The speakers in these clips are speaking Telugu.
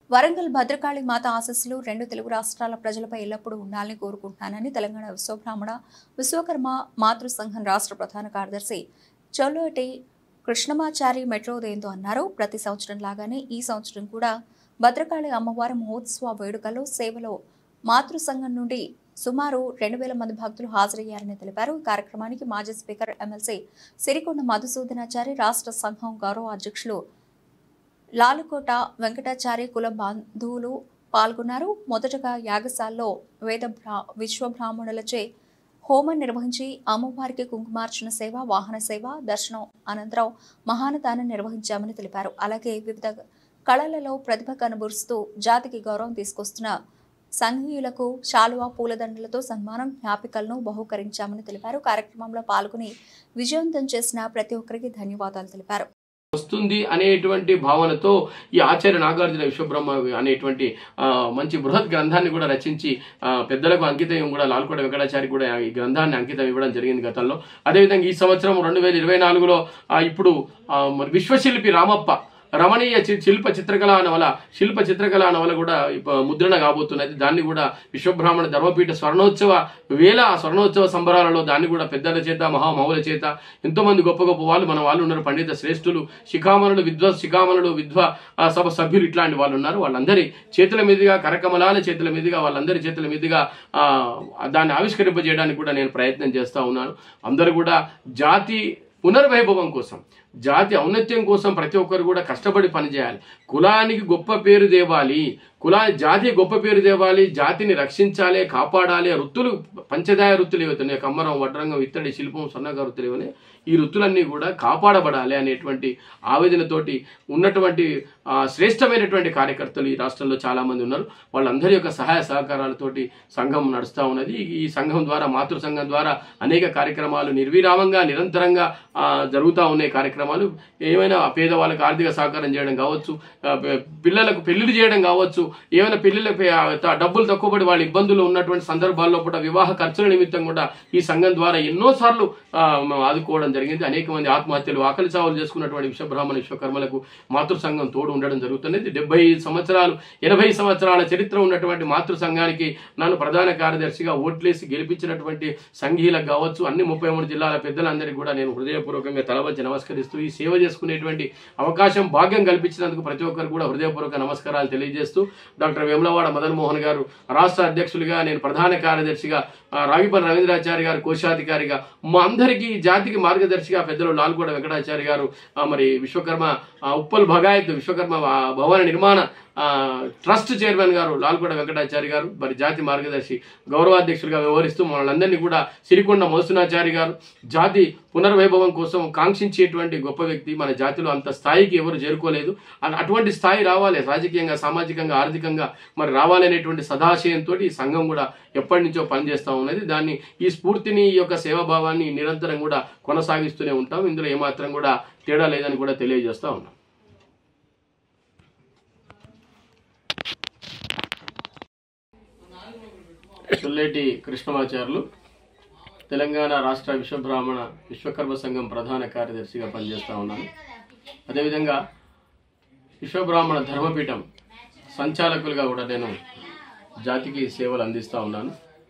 వరంగల్ భద్రకాళి మాత ఆశస్సులు రెండు తెలుగు రాష్ట్రాల ప్రజలపై ఎల్లప్పుడూ ఉండాలని కోరుకుంటున్నానని తెలంగాణ విశ్వబ్రాహ్మణ విశ్వకర్మ మాతృ సంఘం రాష్ట్ర ప్రధాన కార్యదర్శి చొల్లోటి కృష్ణమాచారి మెట్రోదయంతో అన్నారు ప్రతి సంవత్సరం లాగానే ఈ సంవత్సరం కూడా భద్రకాళి అమ్మవారి మహోత్సవ వేడుకల్లో సేవలో మాతృ సంఘం నుండి సుమారు రెండు వేల మంది భక్తులు హాజరయ్యారని తెలిపారు ఈ కార్యక్రమానికి మాజీ స్పీకర్ ఎమ్మెల్సీ సిరికొండ మధుసూదనాచారి రాష్ట్ర సంఘం గౌరవ అధ్యక్షులు లాలుకోట వెంకటాచారి కుల బంధువులు పాల్గొన్నారు మొదటగా యాగశాలలో వేద బ్రా విశ్వబ్రాహ్మణులచే హోమం నిర్వహించి అమ్మవారికి కుంకుమార్చన సేవ వాహన సేవ దర్శనం అనంతరం మహానదానం నిర్వహించామని తెలిపారు అలాగే వివిధ కళలలో ప్రతిభ కనబరుస్తూ జాతికి గౌరవం తీసుకొస్తున్న సంఘీయులకు శాలువా పూలదండలతో సన్మానం జ్ఞాపికలను బహుకరించామని తెలిపారు కార్యక్రమంలో పాల్గొని విజయవంతం చేసిన ప్రతి ఒక్కరికి ధన్యవాదాలు తెలిపారు వస్తుంది అనేటువంటి భావనతో ఈ ఆచార్య నాగార్జున విశ్వబ్రహ్మ అనేటువంటి ఆ, మంచి బృహత్ గ్రంథాన్ని కూడా రచించి ఆ, పెద్దలకు అంకితం కూడా లాల్కోట వెంకటాచారి కూడా ఈ గ్రంథాన్ని అంకితం ఇవ్వడం జరిగింది గతంలో అదేవిధంగా ఈ సంవత్సరం రెండు వేల ఇరవై నాలుగులో ఆ, ఇప్పుడు ఆ, మరి విశ్వశిల్పి రామప్ప రమణీయ చి- శిల్ప చిత్రకళా నవల శిల్ప చిత్రకళా నవల కూడా ఇప్ప- ముద్రణ కాబోతున్నది దాన్ని కూడా విశ్వబ్రాహ్మణ ధర్మపీఠ స్వర్ణోత్సవ వేల ఆ స్వర్ణోత్సవ సంబరాలలో దాన్ని కూడా పెద్దల చేత మహామహుల చేత ఎంతో మంది గొప్ప గొప్ప వాళ్ళు మన వాళ్ళు ఉన్నారు పండిత శ్రేష్ఠులు శిఖామణులు విద్వ శిఖామణులు విద్వ ఆ, సభ సభ్యులు ఇట్లాంటి వాళ్ళు ఉన్నారు వాళ్ళందరి చేతుల మీదుగా కరకమలాల చేతుల మీదుగా వాళ్ళందరి చేతుల మీదుగా ఆ, దాన్ని ఆవిష్కరింపజేయడానికి కూడా నేను ప్రయత్నం చేస్తా ఉన్నాను అందరూ కూడా జాతి పునర్వైభవం కోసం జాతి ఔన్నత్యం కోసం ప్రతి ఒక్కరు కూడా కష్టపడి పనిచేయాలి కులానికి గొప్ప పేరు తేవాలి కులా జాతి గొప్ప పేరు తేవాలి జాతిని రక్షించాలి కాపాడాలి ఆ వృత్తులు పంచదాయ వృత్తులు ఏవైతున్నాయి కమ్మరం వడ్రంగం ఇత్తడి శిల్పం సన్నగా వృత్తులు ఏవనే ఈ వృత్తులన్నీ కూడా కాపాడబడాలి అనేటువంటి ఆవేదనతోటి ఉన్నటువంటి ఆ, శ్రేష్టమైనటువంటి కార్యకర్తలు ఈ రాష్ట్రంలో చాలా మంది ఉన్నారు వాళ్ళందరి యొక్క సహాయ సహకారాలతోటి సంఘం నడుస్తూ ఉన్నది ఈ- ఈ సంఘం ద్వారా మాతృ సంఘం ద్వారా అనేక కార్యక్రమాలు నిర్విరామంగా నిరంతరంగా ఆ, జరుగుతూ ఉన్నాయి కార్యక్రమాలు ఏమైనా పేదవాళ్ళకి ఆర్థిక సహకారం చేయడం కావచ్చు ఆ, పి- పిల్లలకు పెళ్లిళ్ళు చేయడం కావచ్చు ఏమైనా పెళ్లిళ్ళకి ఆ, త- డబ్బులు తక్కువ పడి వాళ్ళ ఇబ్బందులు ఉన్నటువంటి సందర్భాల్లో కూడా వివాహ ఖర్చుల నిమిత్తం కూడా ఈ సంఘం ద్వారా ఎన్నోసార్లు ఆ, మేము ఆదుకోవడం జరిగింది అనేక మంది ఆత్మహత్యలు ఆకలి చావులు చేసుకున్నటువంటి విశ్వబ్రాహ్మణ విశ్వకర్మలకు మాతృ సంఘం తోడు ఉండడం జరుగుతున్నది డెబ్బై సంవత్సరాలు ఎనభై సంవత్సరాల చరిత్ర ఉన్నటువంటి మాతృ సంఘానికి నన్ను ప్రధాన కార్యదర్శిగా ఓట్లేసి గెలిపించినటువంటి సంఘీలకు కావచ్చు అన్ని ముప్పై మూడు జిల్లాల పెద్దలందరికీ కూడా నేను హృదయపూర్వకంగా తలవంచి నమస్కరిస్తూ ఈ సేవ చేసుకునేటువంటి అవకాశం భాగ్యం కల్పించినందుకు ప్రతి ఒక్కరు కూడా హృదయపూర్వక నమస్కారాలు తెలియజేస్తూ డాక్టర్ వేములవాడ మదన్ మోహన్ గారు రాష్ట్ర అధ్యక్షులుగా నేను ప్రధాన కార్యదర్శిగా ఆ, రాగిపల్లి రవీంద్రాచారి గారు కోశాధికారిగా మా అందరికీ ఈ జాతికి మార్గదర్శిగా పెద్దలు లాల్గూడ వెంకటాచారి గారు ఆ, మరి విశ్వకర్మ ఆ, ఉప్పల్ భగాయత్ విశ్వకర్మ ఆ, భవన నిర్మాణ ఆ, ట్రస్ట్ చైర్మన్ గారు లాల్గూడ వెంకటాచారి గారు మరి జాతి మార్గదర్శి గౌరవాధ్యక్షులుగా వ్యవహరిస్తూ మనల్ని కూడా సిరికొండ మోసునాచారి గారు జాతి పునర్వైభవం కోసం కాంక్షించేటువంటి గొప్ప వ్యక్తి మన జాతిలో అంత స్థాయికి ఎవరు చేరుకోలేదు అ- అటువంటి స్థాయి రావాలి రాజకీయంగా సామాజికంగా ఆర్థికంగా మరి రావాలనేటువంటి సదాశయంతో ఈ సంఘం కూడా ఎప్పటి నుంచో పనిచేస్తూ ఉన్నది దాన్ని ఈ స్ఫూర్తిని ఈ యొక్క సేవాభావాన్ని నిరంతరం కూడా కొనసాగిస్తూనే ఉంటాం ఇందులో ఏమాత్రం కూడా తేడా లేదని కూడా తెలియజేస్తా ఉన్నాం సుల్లేటి కృష్ణమాచార్యులు తెలంగాణ రాష్ట్ర విశ్వబ్రాహ్మణ విశ్వకర్మ సంఘం ప్రధాన కార్యదర్శిగా పనిచేస్తా ఉన్నాను అదేవిధంగా విశ్వబ్రాహ్మణ ధర్మపీఠం సంచాలకులుగా కూడా నేను జాతికి సేవలు అందిస్తూ ఉన్నాను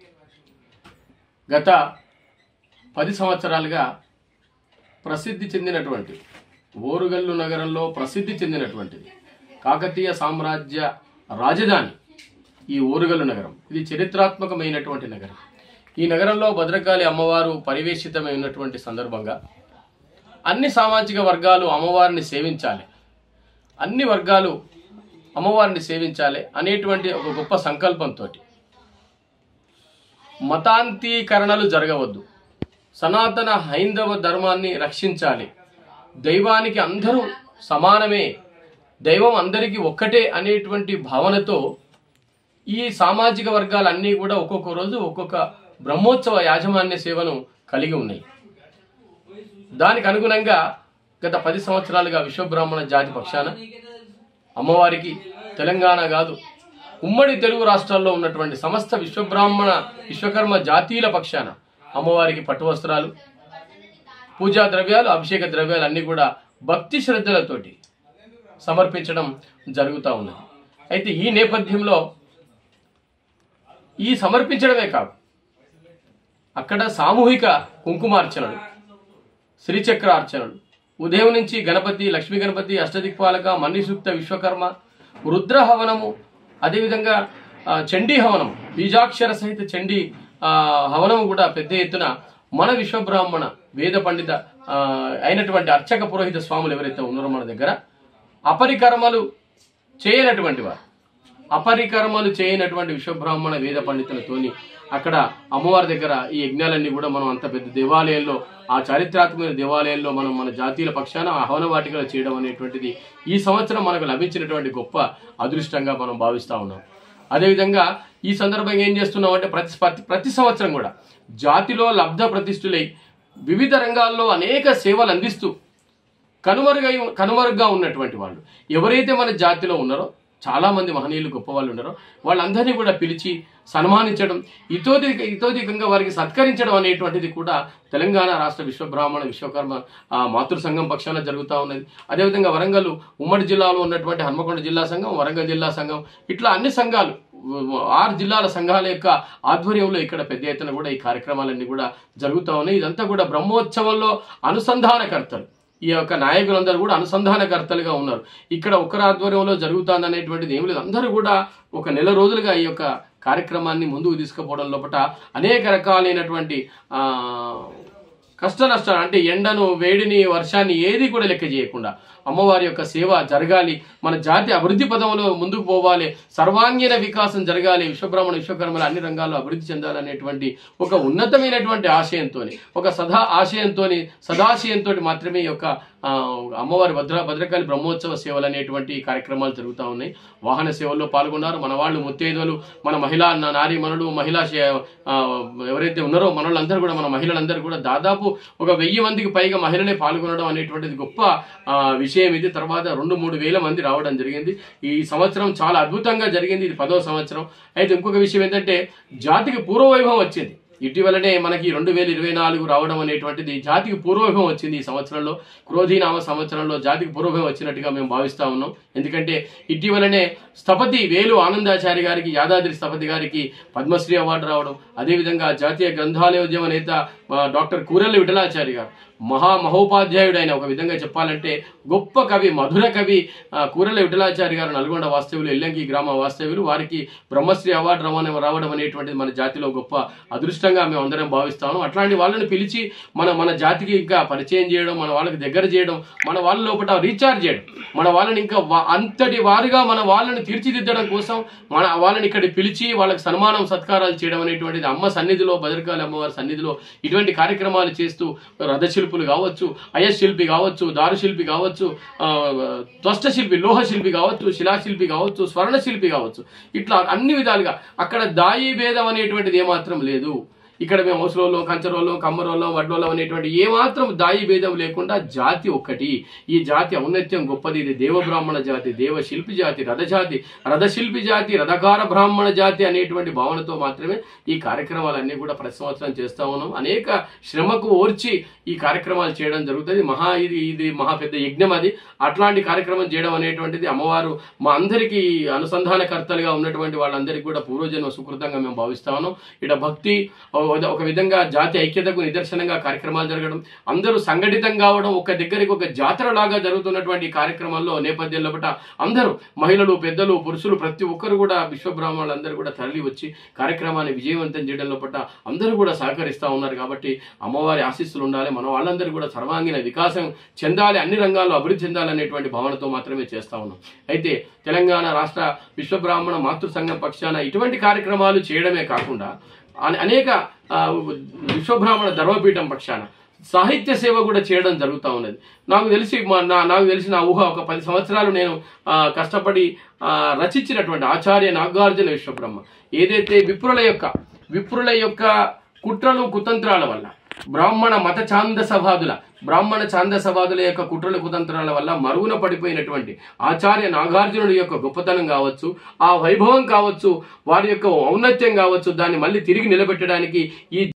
గత పది సంవత్సరాలుగా ప్రసిద్ధి చెందినటువంటి ఓరుగల్లు నగరంలో ప్రసిద్ధి చెందినటువంటిది కాకతీయ సామ్రాజ్య రాజధాని ఈ ఓరుగల్లు నగరం ఇది చరిత్రాత్మకమైనటువంటి నగరం ఈ నగరంలో భద్రకాళి అమ్మవారు పరివేషితమై ఉన్నటువంటి సందర్భంగా అన్ని సామాజిక వర్గాలు అమ్మవారిని సేవించాలి అన్ని వర్గాలు అమ్మవారిని సేవించాలి అనేటువంటి ఒక గొప్ప సంకల్పంతో మతాంతీకరణలు జరగవద్దు సనాతన హైందవ ధర్మాన్ని రక్షించాలి దైవానికి అందరూ సమానమే దైవం అందరికీ ఒక్కటే అనేటువంటి భావనతో ఈ సామాజిక వర్గాలన్నీ కూడా ఒక్కొక్క రోజు ఒక్కొక్క బ్రహ్మోత్సవ యాజమాన్య సేవను కలిగి ఉన్నాయి దానికి అనుగుణంగా గత పది సంవత్సరాలుగా విశ్వబ్రాహ్మణ జాతి పక్షాన అమ్మవారికి తెలంగాణ కాదు ఉమ్మడి తెలుగు రాష్ట్రాల్లో ఉన్నటువంటి సమస్త విశ్వబ్రాహ్మణ విశ్వకర్మ జాతీయుల పక్షాన అమ్మవారికి పట్టు వస్త్రాలు పూజా ద్రవ్యాలు అభిషేక ద్రవ్యాలు అన్నీ కూడా భక్తి శ్రద్ధలతోటి సమర్పించడం జరుగుతూ ఉన్నది అయితే ఈ నేపథ్యంలో ఈ సమర్పించడమే కాదు అక్కడ సామూహిక కుంకుమార్చనలు శ్రీచక్రార్చనలు ఉదయం నుంచి గణపతి లక్ష్మీ గణపతి అష్టదిక్పాలక మన్నిసూక్త విశ్వకర్మ రుద్ర హవనము అదేవిధంగా ఆ, చండీ హవనం బీజాక్షర సహిత చండీ ఆ, హవనము కూడా పెద్ద ఎత్తున మన విశ్వబ్రాహ్మణ వేద పండిత ఆ, అయినటువంటి అర్చక పురోహిత స్వాములు ఎవరైతే ఉన్నారో మన దగ్గర అపరికర్మలు చేయనటువంటి వారు అపరికర్మలు చేయనటువంటి విశ్వబ్రాహ్మణ వేద పండితులతోని అక్కడ అమ్మవారి దగ్గర ఈ యజ్ఞాలన్నీ కూడా మనం అంత పెద్ద దేవాలయంలో ఆ చారిత్రాత్మక దేవాలయంలో మనం మన జాతీయుల పక్షాన ఆహ్వాన వాటికలు చేయడం అనేటువంటిది ఈ సంవత్సరం మనకు లభించినటువంటి గొప్ప అదృష్టంగా మనం భావిస్తా ఉన్నాం అదేవిధంగా ఈ సందర్భంగా ఏం చేస్తున్నాం అంటే ప్రతి ప్రతి ప్రతి సంవత్సరం కూడా జాతిలో లబ్ధ ప్రతిష్ఠులై వివిధ రంగాల్లో అనేక సేవలు అందిస్తూ కనుమరుగై కనుమరుగ్గా ఉన్నటువంటి వాళ్ళు ఎవరైతే మన జాతిలో ఉన్నారో చాలా మంది మహనీయులు గొప్ప వాళ్ళు ఉన్నారో వాళ్ళందరినీ కూడా పిలిచి సన్మానించడం ఇతోది ఇతోధికంగా వారికి సత్కరించడం అనేటువంటిది కూడా తెలంగాణ రాష్ట్ర విశ్వబ్రాహ్మణ విశ్వకర్మ ఆ, మాతృ సంఘం పక్షాన జరుగుతూ ఉన్నది అదేవిధంగా వరంగల్ ఉమ్మడి జిల్లాలో ఉన్నటువంటి హన్మకొండ జిల్లా సంఘం వరంగల్ జిల్లా సంఘం ఇట్లా అన్ని సంఘాలు ఆరు జిల్లాల సంఘాల యొక్క ఆధ్వర్యంలో ఇక్కడ పెద్ద ఎత్తున కూడా ఈ కార్యక్రమాలన్నీ కూడా జరుగుతూ ఉన్నాయి ఇదంతా కూడా బ్రహ్మోత్సవంలో అనుసంధానకర్తలు ఈ యొక్క నాయకులందరూ కూడా అనుసంధానకర్తలుగా ఉన్నారు ఇక్కడ ఒకరి ఆధ్వర్యంలో జరుగుతుంది అనేటువంటిది ఏం లేదు అందరూ కూడా ఒక నెల రోజులుగా ఈ యొక్క కార్యక్రమాన్ని ముందుకు తీసుకుపోవడం లోపల అనేక రకాలైనటువంటి ఆ, కష్ట నష్టాలు అంటే ఎండను వేడిని వర్షాన్ని ఏది కూడా లెక్క చేయకుండా అమ్మవారి యొక్క సేవ జరగాలి మన జాతి అభివృద్ధి పదంలో ముందుకు పోవాలి సర్వాంగీణ వికాసం జరగాలి విశ్వబ్రాహ్మణ విశ్వకర్మల అన్ని రంగాల్లో అభివృద్ధి చెందాలనేటువంటి ఒక ఉన్నతమైనటువంటి ఆశయంతో ఒక సదా ఆశయంతో సదాశయంతో మాత్రమే ఈ యొక్క ఆ, అమ్మవారి భద్ర భద్రకాళి బ్రహ్మోత్సవ సేవలు అనేటువంటి కార్యక్రమాలు జరుగుతూ ఉన్నాయి వాహన సేవల్లో పాల్గొన్నారు మన వాళ్ళు ముత్తైదువులు మన మహిళా నా- నారీ మనులు మహిళా శే- ఆ, ఎవరైతే ఉన్నారో మనలందరూ కూడా మన మహిళలందరూ కూడా దాదాపు ఒక వెయ్యి మందికి పైగా మహిళలే పాల్గొనడం అనేటువంటిది గొప్ప ఆ, విషయం ఇది తర్వాత రెండు మూడు వేల మంది రావడం జరిగింది ఈ సంవత్సరం చాలా అద్భుతంగా జరిగింది ఇది పదో సంవత్సరం అయితే ఇంకొక విషయం ఏంటంటే జాతికి పూర్వవైభవం వచ్చింది ఇటీవలనే మనకి రెండు వేల ఇరవై నాలుగు రావడం అనేటువంటిది జాతికి పూర్వభం వచ్చింది ఈ సంవత్సరంలో క్రోధీనామ సంవత్సరంలో జాతికి పూర్వభం వచ్చినట్టుగా మేము భావిస్తా ఉన్నాం ఎందుకంటే ఇటీవలనే స్థపతి వేలు ఆనందాచారి గారికి యాదాద్రి స్థపతి గారికి పద్మశ్రీ అవార్డు రావడం అదేవిధంగా జాతీయ గ్రంథాలయోద్యమ నేత ఆ, డాక్టర్ కూరెల్లి విఠలాచారి గారు మహా మహోపాధ్యాయుడు ఆయన ఒక విధంగా చెప్పాలంటే గొప్ప కవి మధుర కవి ఆ, కూరెల్లి విఠలాచారి గారు నల్గొండ వాస్తవ్యులు ఎల్లంకి గ్రామ వాస్తవ్యులు వారికి బ్రహ్మశ్రీ అవార్డు రవాణా రావడం అనేటువంటిది మన జాతిలో గొప్ప అదృష్టంగా మేము అందరం భావిస్తాము అట్లాంటి వాళ్ళని పిలిచి మన మన జాతికి ఇంకా పరిచయం చేయడం మన వాళ్ళకి దగ్గర చేయడం మన వాళ్ళ లోపల రీఛార్జ్ చేయడం మన వాళ్ళని ఇంకా వా- అంతటి వారుగా మన వాళ్ళని తీర్చిదిద్దడం కోసం మన వాళ్ళని ఇక్కడ పిలిచి వాళ్ళకి సన్మానం సత్కారాలు చేయడం అనేటువంటిది అమ్మ సన్నిధిలో భద్రకాళి అమ్మవారి సన్నిధిలో ఇటువంటి కార్యక్రమాలు చేస్తూ రథశిల్పులు కావచ్చు అయశిల్పి కావచ్చు దారుశిల్పి కావచ్చు ఆ, త్వష్ట శిల్పి లోహ శిల్పి కావచ్చు శిలాశిల్పి కావచ్చు స్వర్ణ శిల్పి కావచ్చు ఇట్లా అన్ని విధాలుగా అక్కడ దాయి భేదం అనేటువంటిది ఏమాత్రం లేదు ఇక్కడ మేము హౌస్లోలో కంచరోలో కమ్మరోలో వడ్లోలో అనేటువంటి ఏమాత్రం దాయి భేదం లేకుండా జాతి ఒక్కటి ఈ జాతి ఔన్నత్యం గొప్పది ఇది దేవబ్రాహ్మణ జాతి దేవ శిల్పి జాతి రథజాతి రథశిల్పి జాతి రథకార బ్రాహ్మణ జాతి అనేటువంటి భావనతో మాత్రమే ఈ కార్యక్రమాలన్నీ కూడా ప్రతి సంవత్సరం చేస్తా ఉన్నాం అనేక శ్రమకు ఓర్చి ఈ కార్యక్రమాలు చేయడం జరుగుతుంది మహా ఇది ఇది మహా పెద్ద యజ్ఞం అది అట్లాంటి కార్యక్రమం చేయడం అనేటువంటిది అమ్మవారు మా అందరికీ అనుసంధానకర్తలుగా ఉన్నటువంటి వాళ్ళందరికీ కూడా పూర్వజన్మ సుకృతంగా మేము భావిస్తా ఉన్నాం ఇక్కడ భక్తి ఒక- ఒక విధంగా జాతి ఐక్యతకు నిదర్శనంగా కార్యక్రమాలు జరగడం అందరూ సంఘటితం కావడం ఒక దగ్గరికి ఒక జాతర లాగా జరుగుతున్నటువంటి ఈ కార్యక్రమాల్లో నేపథ్యంలో బట అందరూ మహిళలు పెద్దలు పురుషులు ప్రతి ఒక్కరు కూడా విశ్వబ్రాహ్మణులు అందరూ కూడా తరలి వచ్చి కార్యక్రమాన్ని విజయవంతం చేయడంలో పట్ల అందరూ కూడా సహకరిస్తా ఉన్నారు కాబట్టి అమ్మవారి ఆశీస్సులు ఉండాలి మన వాళ్ళందరూ కూడా సర్వాంగీణ వికాసం చెందాలి అన్ని రంగాల్లో అభివృద్ధి చెందాలనేటువంటి భావనతో మాత్రమే చేస్తా ఉన్నాం అయితే తెలంగాణ రాష్ట్ర విశ్వబ్రాహ్మణ మాతృ సంఘం పక్షాన ఇటువంటి కార్యక్రమాలు చేయడమే కాకుండా అనే- అనేక ఆ, విశ్వబ్రాహ్మణ ధర్మపీఠం పక్షాన సాహిత్య సేవ కూడా చేయడం జరుగుతూ ఉన్నది నాకు తెలిసి మా నా నాకు తెలిసిన ఊహ ఒక పది సంవత్సరాలు నేను ఆ, కష్టపడి ఆ, రచించినటువంటి ఆచార్య నాగార్జున విశ్వబ్రహ్మ ఏదైతే విప్రుల యొక్క విప్రుల యొక్క కుట్రలు కుతంత్రాల వల్ల బ్రాహ్మణ మత ఛాందసవాదుల బ్రాహ్మణ ఛాందసవాదుల యొక్క కుట్రల కుతంత్రాల వల్ల మరుగున పడిపోయినటువంటి ఆచార్య నాగార్జునుడి యొక్క గొప్పతనం కావచ్చు ఆ వైభవం కావచ్చు వారి యొక్క ఔన్నత్యం కావచ్చు దాన్ని మళ్ళీ తిరిగి నిలబెట్టడానికి ఈ